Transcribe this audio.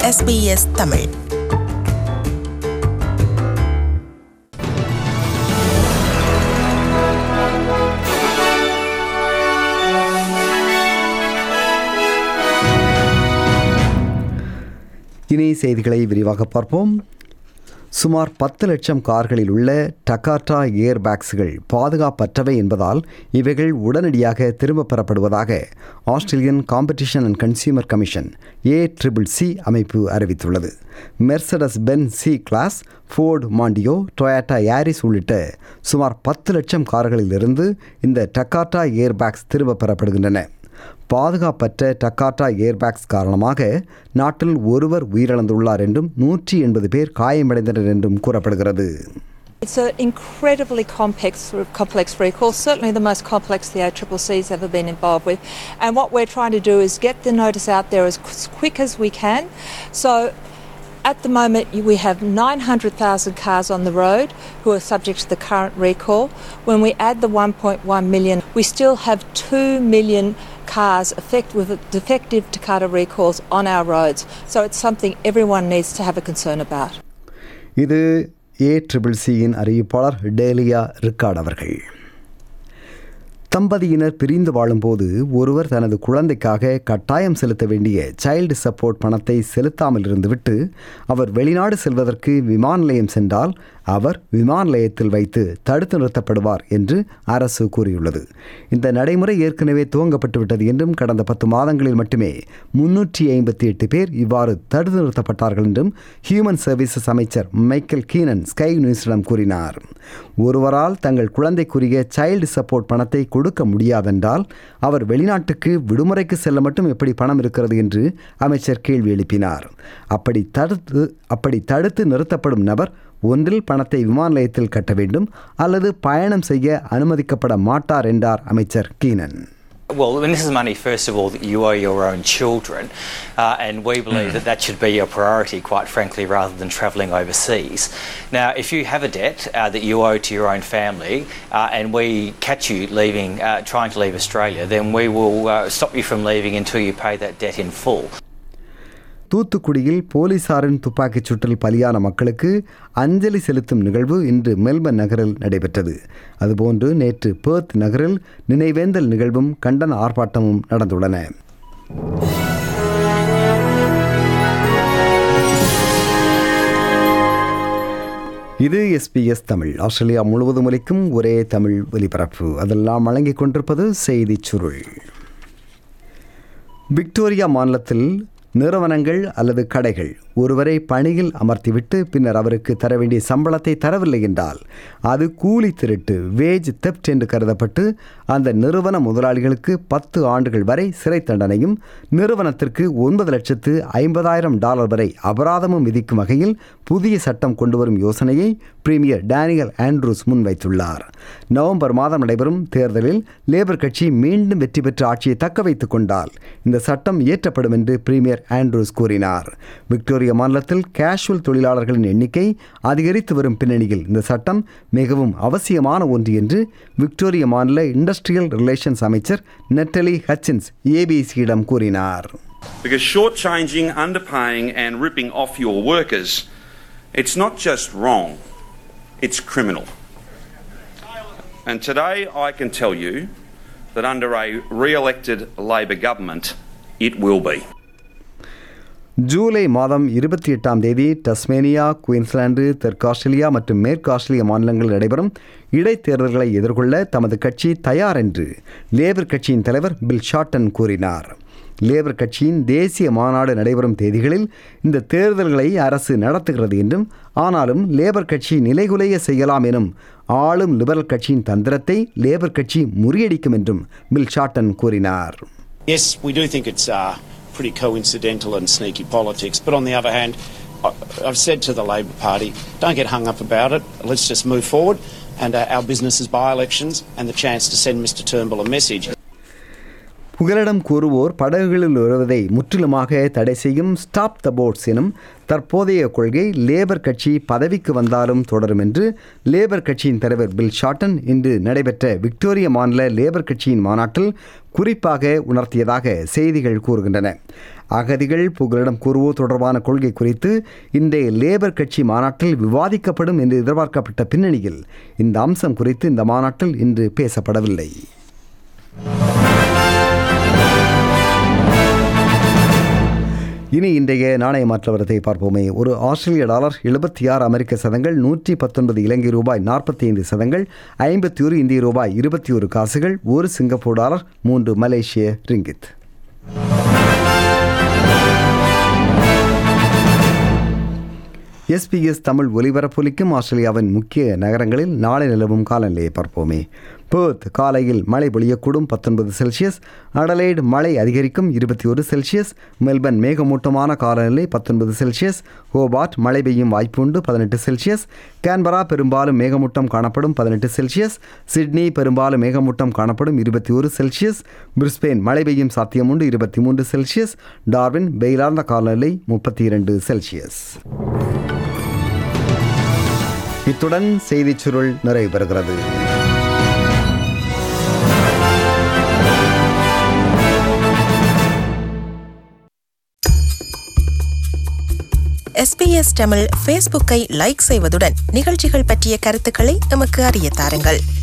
SBS Tamil இனி செய்திகளை விரிவாக பார்ப்போம் சுமார் பத்து லட்சம் கார்களில் உள்ள டகாட்டா ஏர் பேக்ஸ்கள் பாதுகாப்பற்றவை என்பதால் இவைகள் உடனடியாக திரும்பப் பெறப்படுவதாக Australian competition and consumer commission A triple C அமைப்பு அறிவித்துள்ளது Mercedes Benz C class Ford Mondeo Toyota Yaris உள்ளிட்ட சுமார் பத்து லட்சம் கார்களிலிருந்து இந்த டக்காட்டா ஏர் பேக்ஸ் திரும்பப் பெறப்படுகின்றன பாதுகாப்பற்ற டக்காட்டா ஏர்பேக்ஸ் காரணமாக நாட்டில் ஒருவர் உயிரிழந்துள்ளார் என்றும் நூற்றி எண்பது பேர் காயமடைந்தனர் என்றும் கூறப்படுகிறது It's an incredibly complex, complex recall, certainly the most complex the ACCC's ever been involved with. And what we're trying to do is get the notice out there as qu- quick as we can. So at the moment, you- we have 900,000 cars on the road who are subject to the current recall. When we add the 1.1 million, we still have 2 million cars affect with defective Takata recalls on our roads. So it's something everyone needs to have a concern about. இது ஏ triple சியின் அறிவிப்பாளர் dahlia ரிக்கார்ட் அவர்கள் தம்பதியினர் பிரிந்து வாழும்போது ஒருவர் தனது குழந்தைக்காக கட்டாயம் செலுத்த வேண்டிய சைல்டு சப்போர்ட் பணத்தை செலுத்தாமல் இருந்துவிட்டு அவர் வெளிநாடு செல்வதற்கு விமான நிலையம் சென்றால் அவர் விமான நிலையத்தில் வைத்து தடுத்து நிறுத்தப்படுவார் என்று அரசு கூறியுள்ளது இந்த நடைமுறை ஏற்கனவே துவங்கப்பட்டு விட்டது என்றும் கடந்த பத்து மாதங்களில் மட்டுமே முன்னூற்றி ஐம்பத்தி எட்டு பேர் இவ்வாறு தடுத்து நிறுத்தப்பட்டார்கள் என்றும் ஹியூமன் சர்வீசஸ் அமைச்சர் மைக்கேல் கீனன் ஸ்கை நியூஸிடம் கூறினார் ஒருவரால் தங்கள் குழந்தைக்குரிய சைல்டு சப்போர்ட் பணத்தை கொடுக்க முடியாதென்றால் அவர் வெளிநாட்டுக்கு விடுமுறைக்கு செல்ல மட்டும் எப்படி பணம் இருக்கிறது என்று அமைச்சர் கேள்வி எழுப்பினார் அப்படி தடுத்து அப்படி தடுத்து நிறுத்தப்படும் நபர் ஒன்றில் பணத்தை விமான நிலையத்தில் கட்ட வேண்டும் அல்லது பயணம் செய்ய அனுமதிக்கப்பட மாட்டார் என்றார் அமைச்சர் Keenan Well, and this is money, first of all, that you owe your own children, uh, and we believe that that should be your priority, quite frankly, rather than travelling overseas. Now, if you have a debt uh, that you owe to your own family, uh, and we catch you leaving, uh, trying to leave Australia, then we will uh, stop you from leaving until you pay that debt in full. தூத்துக்குடியில் போலீசாரின் துப்பாக்கிச் சூட்டில் பலியான மக்களுக்கு அஞ்சலி செலுத்தும் நிகழ்வு இன்று Melbourne நகரில் நடைபெற்றது அதுபோன்று நேற்று பேர்த் நகரில் நினைவேந்தல் நிகழ்வும் கண்டன ஆர்ப்பாட்டமும் நடந்துள்ளன இது எஸ்பிஎஸ் தமிழ் ஆஸ்திரேலியா முழுவதும் ஒலிக்கும் ஒரே தமிழ் ஒலிபரப்பு அதெல்லாம் வழங்கிக் கொண்டிருப்பது செய்திச் சுருள் விக்டோரியா மாநிலத்தில் நிறுவனங்கள் அல்லது கடைகள் ஒருவரை பணியில் அமர்த்திவிட்டு பின்னர் அவருக்கு தர வேண்டிய சம்பளத்தை தரவில்லை என்றால் அது கூலி திருட்டு வேஜ் தெப்ட் என்று கருதப்பட்டு அந்த நிறுவன முதலாளிகளுக்கு பத்து ஆண்டுகள் வரை சிறை தண்டனையும் நிறுவனத்திற்கு ஒன்பது லட்சத்து ஐம்பதாயிரம் டாலர் வரை அபராதமும் விதிக்கும் வகையில் புதிய சட்டம் கொண்டுவரும் யோசனையை பிரீமியர் டேனியல் ஆண்ட்ரூஸ் முன்வைத்துள்ளார் நவம்பர் மாதம் நடைபெறும் தேர்தலில் லேபர் கட்சி மீண்டும் வெற்றி பெற்று ஆட்சியை தக்க வைத்துக் கொண்டால் இந்த சட்டம் இயற்றப்படும் என்று பிரீமியர் ஆண்ட்ரூஸ் கூறினார் விக்டோரியா மாநிலத்தில் கேஷுவல் தொழிலாளர்களின் எண்ணிக்கை அதிகரித்து வரும் பின்னணியில் இந்த சட்டம் மிகவும் அவசியமான ஒன்று என்று விக்டோரியா மாநில இண்டஸ்ட்ரியல் ரிலேஷன்ஸ் அமைச்சர் நெட்டலி ஹச்சின்ஸ் ஏபிசியிடம் கூறினார் Because shortchanging, underpaying, and ripping off your workers, it's not just wrong, it's criminal. And today I can tell you that under a re elected Labor government, it will be. July மாதம் இருபத்தி எட்டாம் தேதி Tasmania Queensland தெற்கு Australia மற்றும் மேற்கு Australia மாநிலங்களில் நடைபெறும் இடைத்தேர்தல்களை எதிர்கொள்ள தமது கட்சி தயார் என்று லேபர் கட்சியின் தலைவர் பில் ஷார்டன் கூறினார் லேபர் கட்சியின் தேசிய மாநாடு நடைபெறும் தேதிகளில் இந்த தேர்தல்களை அரசு நடத்துகிறது என்றும் ஆனாலும் லேபர் கட்சி நிலைகுலைய செய்யலாம் எனும் ஆளும் லிபரல் கட்சியின் தந்திரத்தை லேபர் கட்சி முறியடிக்கும் என்றும் பில் ஷார்டன் கூறினார் Yes, we do think it's uh, pretty coincidental and sneaky politics, but on the other hand, I- I've said to the Labor Party, don't get hung up about it. Let's just move forward. And uh, our business is by elections and the chance to send Mr Turnbull a message. புகலிடம் கூறுவோர் படகுகளில் வருவதை முற்றிலுமாக தடை செய்யும் stop the bots எனும் தற்போதைய கொள்கை labour கட்சி பதவிக்கு வந்தாலும் தொடரும் என்று லேபர் கட்சியின் தலைவர் பில் ஷார்டன் இன்று நடைபெற்ற விக்டோரிய மாநில லேபர் கட்சியின் மாநாட்டில் குறிப்பாக உணர்த்தியதாக செய்திகள் கூறுகின்றன அகதிகள் புகலிடம் கூறுவோர் தொடர்பான கொள்கை குறித்து இன்றைய லேபர் கட்சி மாநாட்டில் விவாதிக்கப்படும் என்று எதிர்பார்க்கப்பட்ட பின்னணியில் இந்த அம்சம் குறித்து இந்த மாநாட்டில் இன்று பேசப்படவில்லை இனி இன்றைய நாணய மாற்ற வரத்தை பார்ப்போமே ஒரு ஆஸ்திரேலிய டாலர் எழுபத்தி ஆறு அமெரிக்க சதங்கள் நூற்றி பத்தொன்பது இலங்கை ரூபாய் நாற்பத்தி ஐந்து சதங்கள் ஐம்பத்தி ஒரு இந்திய ரூபாய் இருபத்தி ஒரு காசுகள் ஒரு சிங்கப்பூர் டாலர் மூன்று மலேசிய ரிங்கித் எஸ்பிஎஸ் தமிழ் ஒலிபரப்பொலிக்கும் ஆஸ்திரேலியாவின் முக்கிய நகரங்களில் நாளை நிலவும் காலநிலையை பார்ப்போமே பேர்த் காலையில் மழை பொழியக்கூடும் பத்தொன்பது செல்சியஸ் அடலைடு மழை அதிகரிக்கும் இருபத்தி ஒரு செல்சியஸ் மெல்பர்ன் மேகமூட்டமான காலநிலை பத்தொன்பது செல்சியஸ் ஹோபார்ட் மழை பெய்யும் வாய்ப்புண்டு பதினெட்டு செல்சியஸ் கேன்பரா பெரும்பாலும் மேகமூட்டம் காணப்படும் பதினெட்டு செல்சியஸ் சிட்னி பெரும்பாலும் மேகமூட்டம் காணப்படும் இருபத்தி ஒரு செல்சியஸ் பிரிஸ்பெயின் மழை பெய்யும் சாத்தியமுண்டு இருபத்தி மூன்று செல்சியஸ் டார்வின் வெயிலார்ந்த காலநிலை முப்பத்தி இரண்டு செல்சியஸ் இத்துடன் செய்திச் சுருள் நிறைவு பெறுகிறது எஸ்பிஎஸ் தமிழ் ஃபேஸ்புக்கை லைக் செய்வதுடன் நிகழ்ச்சிகள் பற்றிய கருத்துக்களை எமக்கு அறிய தாருங்கள்